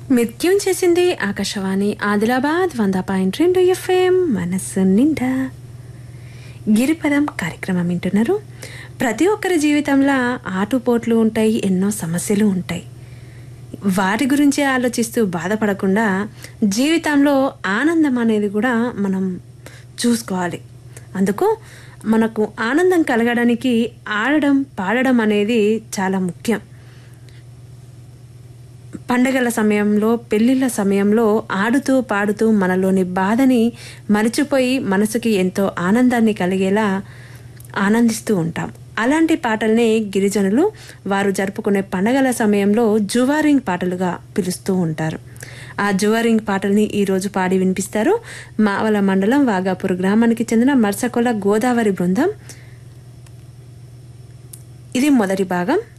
మిత్యం చేసింది ఆకాశవాణి ఆదిలాబాద్ వంద పాయింట్ రెండు ఎఫ్ఎం మనస్సు నిండా గిరిపదం కార్యక్రమం వింటున్నారు ప్రతి ఒక్కరి జీవితంలో ఆటుపోట్లు ఉంటాయి ఎన్నో సమస్యలు ఉంటాయి వాటి గురించి ఆలోచిస్తూ బాధపడకుండా జీవితంలో ఆనందం అనేది కూడా మనం చూసుకోవాలి అందుకు మనకు ఆనందం కలగడానికి ఆడడం పాడడం అనేది చాలా ముఖ్యం పండగల సమయంలో పెళ్లిళ్ళ సమయంలో ఆడుతూ పాడుతూ మనలోని బాధని మరిచిపోయి మనసుకి ఎంతో ఆనందాన్ని కలిగేలా ఆనందిస్తూ ఉంటాం అలాంటి పాటల్ని గిరిజనులు వారు జరుపుకునే పండగల సమయంలో జువారింగ్ పాటలుగా పిలుస్తూ ఉంటారు ఆ జువారింగ్ పాటల్ని ఈరోజు పాడి వినిపిస్తారు మావల మండలం వాగాపూర్ గ్రామానికి చెందిన మర్సకొల గోదావరి బృందం ఇది మొదటి భాగం